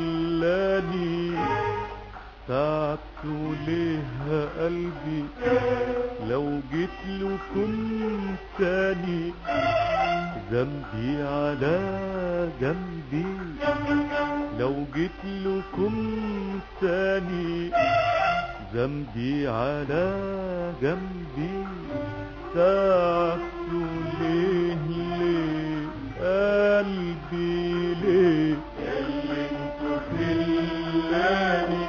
خلاني تعبت ليه قلبي لو جيت لكم تاني ذنبي على جنبي لو جيت لكم تاني ذنبي على جنبي تعبت ليه ليه قلبي ليه اللي انتوا خلاني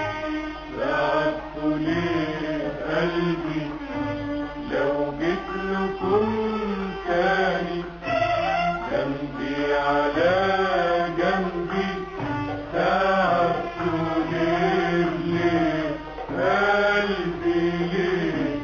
تعبت ليه قلبي لو جيت لكم تاني جنبي على جنبي تعبت ليه ليه قلبي ليه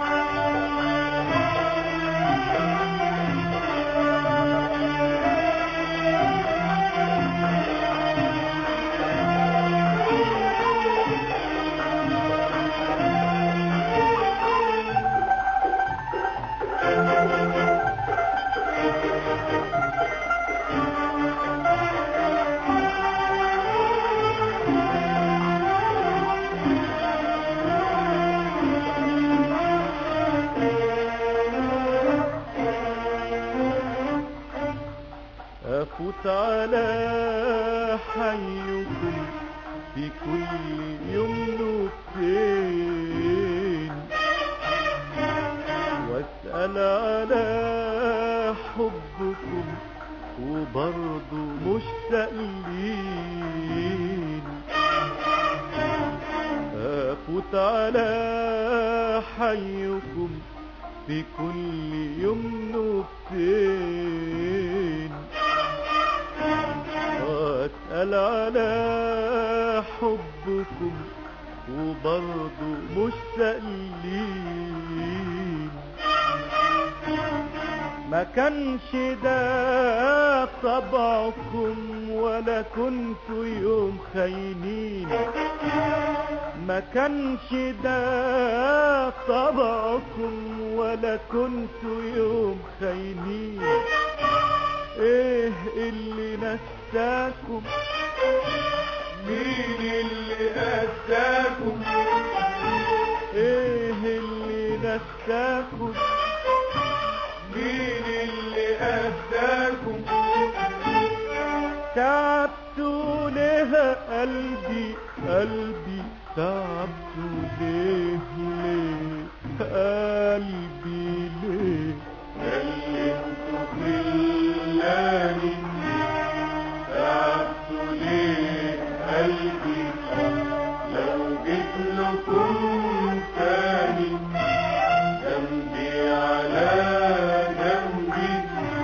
أفوت على حيكم في كل يوم نكتين واسأل على حبكم وبرضه مشتاق لين أفوت على حيكم في كل يوم نكتين واسأل على حبكم وبرضه مشتاق لين ما كانش ده طبعكم ولا كنتوا يوم خاينين ما كانش ده طبعكم ولا كنتوا يوم خاينين ايه اللي نساكم مين اللي نساكم ايه اللي نساكم مين اللي أهداكم تعبتوا ليه قلبي قلبي تعبتوا ليه ليه قلبي ليه اللي انتوا خلاني تعبتوا ليه قلبي لو جيت لكم تاني جنبي على جنبي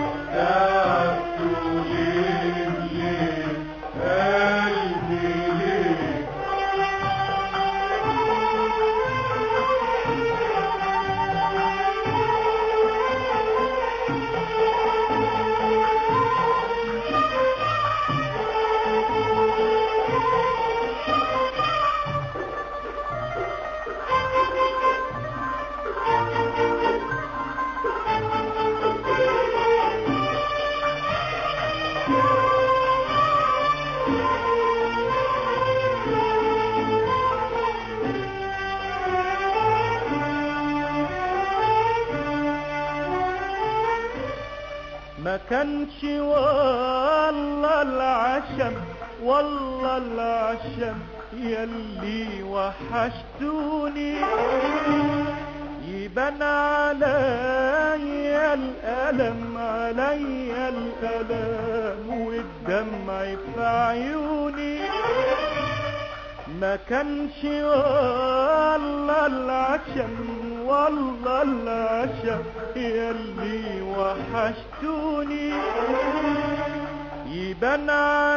تعبتوا ليه ليه قلبي ليه ما كانش والله العشم والله العشم يلي وحشتوني يبان عليا الألم عليا الألم والدمع في عيوني ما كانش والله العشم والله العشم يلي وحشتوني يبان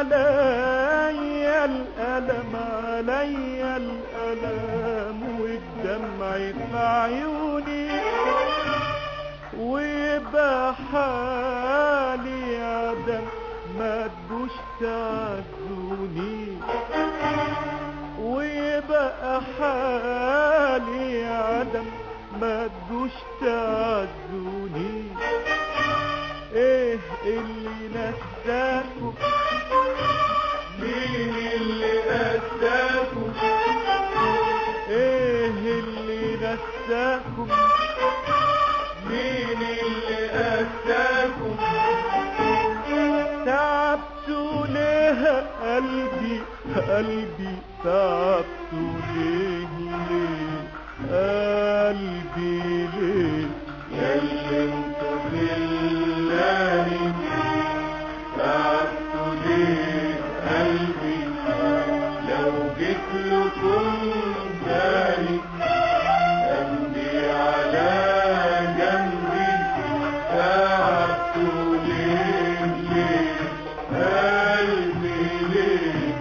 عليا الألم عليا الألم والدمع في عيوني ويبقى حالي عدم ما تجوش تعزوني ويبقى حالي عدم ما تجوش تعزوني ايه اللي نساكم مين أساكم مين اللي أتاكم تعبت ليه قلبي قلبي تعبت ليه ليه قلبي ليه ياللي انتوا خلاني تعبتوا ليه قلبي لو جيت لكم تاني قلبي على جنبي تعبتوا ليه ليه قلبي ليه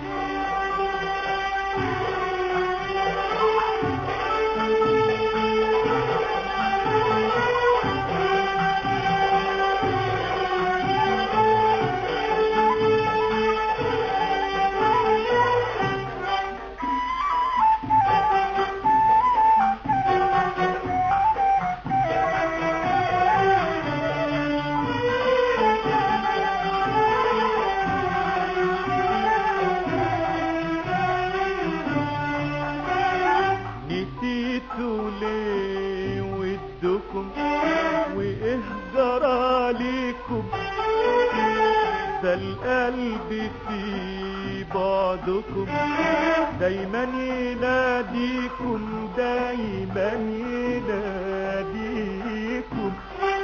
نسيتوا ليه ودكم وايه جرى ليكم ده القلب في بعضكم دايما يناديكم دايما يناديكم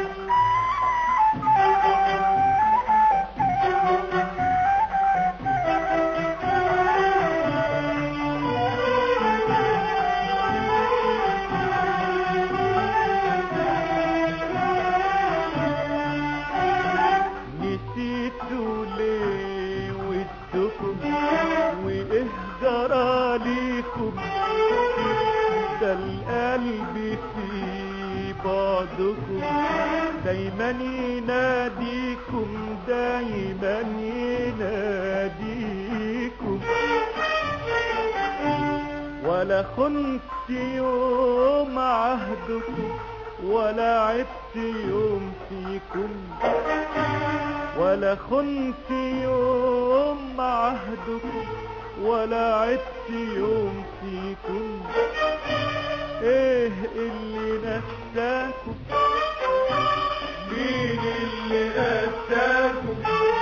نسيتوا ليه ودكم وايه جرى ليكم ده القلب في بعضكم دايما يناديكم دايما يناديكم ولا خنت يوم عهدكم ولا عبت يوم فيكم ولا خنت يوم عهدكم ولا عدت يوم فيكم ايه اللي نساكم مين اللي أتاكم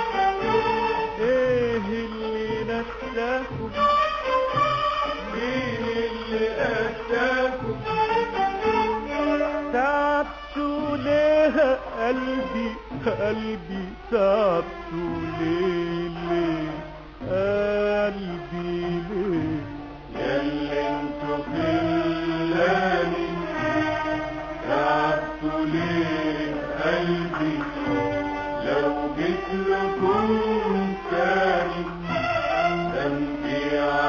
ايه اللي نساكم مين اللي أتاكم تعبت ليه قلبي قلبي تعبت ليه ليه قلبي ليه ياللي انتوا خلاني تعبتوا ليه قلبي لو جيت لكم تاني ذنبي